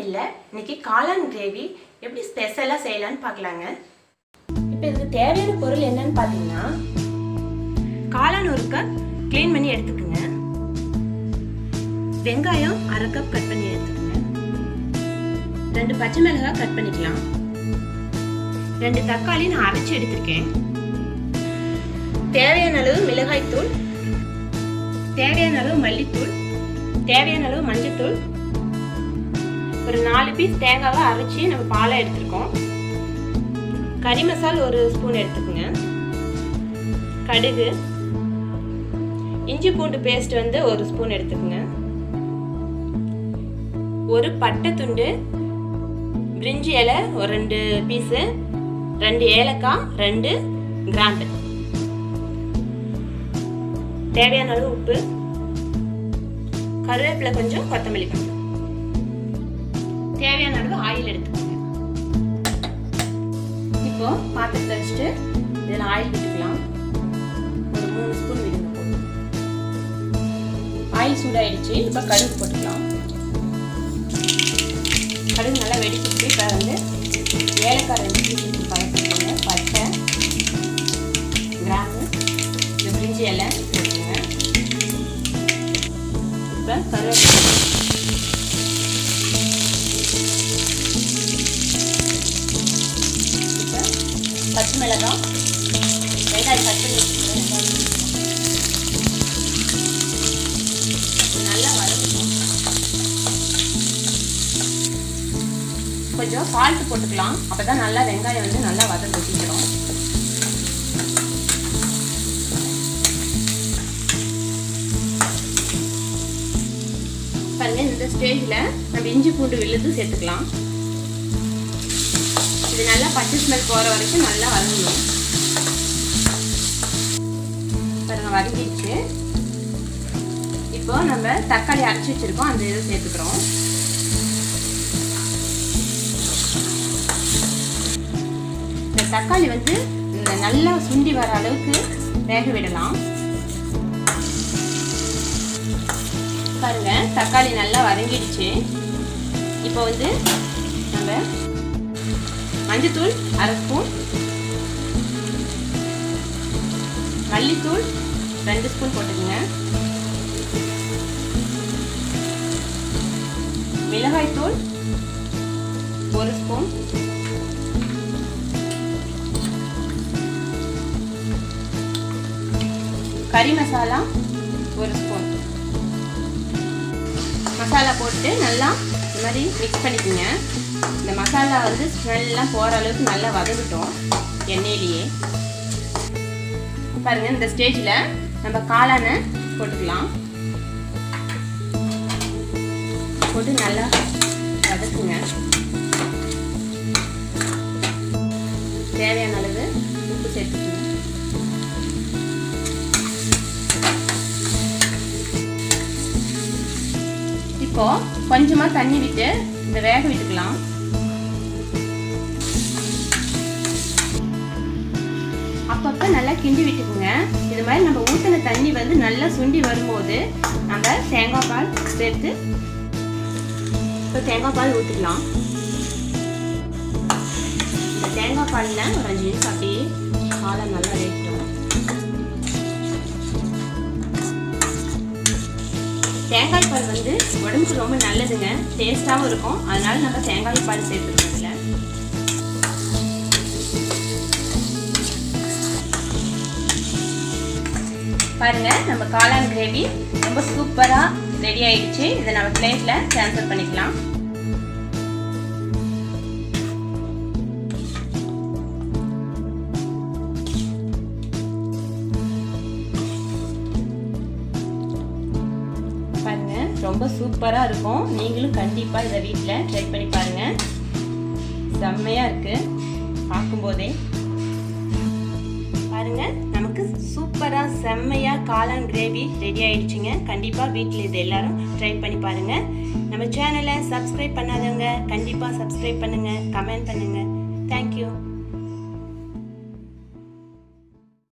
சமையலில் இன்னைக்கு காளான் கிரேவி எப்படி ஸ்பெஷலாக செய்யலான்னு பார்க்கலாங்க இப்போ இதுக்கு தேவையான பொருள் என்னன்னு பார்த்தீங்கன்னா காளான் ஒரு கப் க்ளீன் பண்ணி எடுத்துக்கோங்க வெங்காயம் அரை கப் கட் பண்ணி எடுத்துக்கோங்க ரெண்டு பச்சை மிளகாய் கட் பண்ணிக்கலாம் ரெண்டு தக்காளி நான் அரைச்சி எடுத்திருக்கேன் தேவையான அளவு மிளகாய்த்தூள் தேவையான அளவு மல்லித்தூள் தேவையான அளவு மஞ்சத்தூள் ஒரு நாலு பீஸ் தேங்காவை அரைச்சி நம்ம பாலை எடுத்துருக்கோம் கறி மசால் ஒரு ஸ்பூன் எடுத்துக்கோங்க கடுகு இஞ்சி பூண்டு பேஸ்ட் வந்து ஒரு ஸ்பூன் எடுத்துக்கோங்க ஒரு பட்டை துண்டு பிரிஞ்சி இலை ஒரு ரெண்டு பீஸு ரெண்டு ஏலக்காய் ரெண்டு கிராம்பு தேவையான அளவு உப்பு கருவேப்பிலை கொஞ்சம் கொத்தமல்லி கொஞ்சம் தேவையான அளவு ஆயில் எடுத்துக்கோங்க இப்போ பாத்திரத்தை வச்சுட்டு இதில் ஆயில் விட்டுக்கலாம் ஒரு மூணு ஸ்பூன் விடுங்க போதும் ஆயில் சூடாயிடுச்சு இப்போ கடுகு போட்டுக்கலாம் கடுகு நல்லா வெடிச்சிட்டு இப்போ வந்து ஏலக்காய் ரெண்டு பீஸ் பழக்கணுங்க பட்டை கிராம்பு இந்த பிரிஞ்சி இலை போட்டுருங்க இப்போ கருவேப்பிலை இப்போ பச்சை மிளகாய் வெங்காயம் கட் பண்ணி வச்சுருக்கேன் நல்லா வதக்கணும் கொஞ்சம் சால்ட் போட்டுக்கலாம் அப்போ தான் நல்லா வெங்காயம் வந்து நல்லா வதங்க வச்சுக்கிறோம் பாருங்க இந்த ஸ்டேஜில் நம்ம இஞ்சி பூண்டு விழுது சேர்த்துக்கலாம் இது நல்லா பச்சை ஸ்மெல் போகிற வரைக்கும் நல்லா வதங்கணும் பாருங்க வதங்கிடுச்சு இப்போ நம்ம தக்காளி அரைச்சி வச்சிருக்கோம் அந்த இதை சேர்த்துக்கிறோம் இந்த தக்காளி வந்து நல்லா சுண்டி வர அளவுக்கு வேக விடலாம் பாருங்க தக்காளி நல்லா வதங்கிடுச்சு இப்போ வந்து நம்ம மஞ்சத்தூள் அரை ஸ்பூன் மல்லித்தூள் ரெண்டு ஸ்பூன் போட்டுக்கோங்க மிளகாய்த்தூள் ஒரு ஸ்பூன் கறி மசாலா ஒரு ஸ்பூன் மசாலா போட்டு நல்லா இந்த மாதிரி மிக்ஸ் பண்ணிக்கோங்க இந்த மசாலா வந்து ஸ்மெல்லாம் போகிற அளவுக்கு நல்லா வதங்கட்டும் எண்ணெயிலேயே பாருங்கள் இந்த ஸ்டேஜில் நம்ம காளானை போட்டுக்கலாம் போட்டு நல்லா வதக்குங்க தேவையான அளவு உப்பு சேர்த்துக்கோங்க இப்போ கொஞ்சமா தண்ணி விட்டு இந்த வேக விட்டுக்கலாம் அப்பப்போ நல்லா கிண்டி விட்டுக்குங்க இது மாதிரி நம்ம ஊற்றின தண்ணி வந்து நல்லா சுண்டி வரும்போது நம்ம தேங்காய் பால் சேர்த்து இப்போ தேங்காய் பால் ஊற்றிக்கலாம் இந்த தேங்காய் பாலில் ஒரு அஞ்சு நிமிஷம் அப்படியே பாலை நல்லா வேகட்டும் தேங்காய் பால் வந்து உடம்புக்கு ரொம்ப நல்லதுங்க டேஸ்டாகவும் இருக்கும் அதனால நம்ம தேங்காய் பால் சேர்த்துருக்கோம் இதில் பாருங்க நம்ம காளான் கிரேவி ரொம்ப சூப்பராக ரெடி ஆயிடுச்சு இதை நம்ம பிளேட்டில் ட்ரான்ஸ்ஃபர் பண்ணிக்கலாம் பாருங்க ரொம்ப சூப்பராக இருக்கும் நீங்களும் கண்டிப்பாக இதை வீட்டில் ட்ரை பண்ணி பாருங்க செம்மையாக இருக்கு பார்க்கும்போதே பாருங்க நமக்கு சூப்பராக செம்மையாக காளான் கிரேவி ரெடி ஆயிடுச்சுங்க கண்டிப்பாக வீட்டில் இது எல்லாரும் ட்ரை பண்ணி பாருங்க நம்ம சேனலை சப்ஸ்கிரைப் பண்ணாதவங்க கண்டிப்பாக சப்ஸ்கிரைப் பண்ணுங்க கமெண்ட் பண்ணுங்க தேங்க்யூ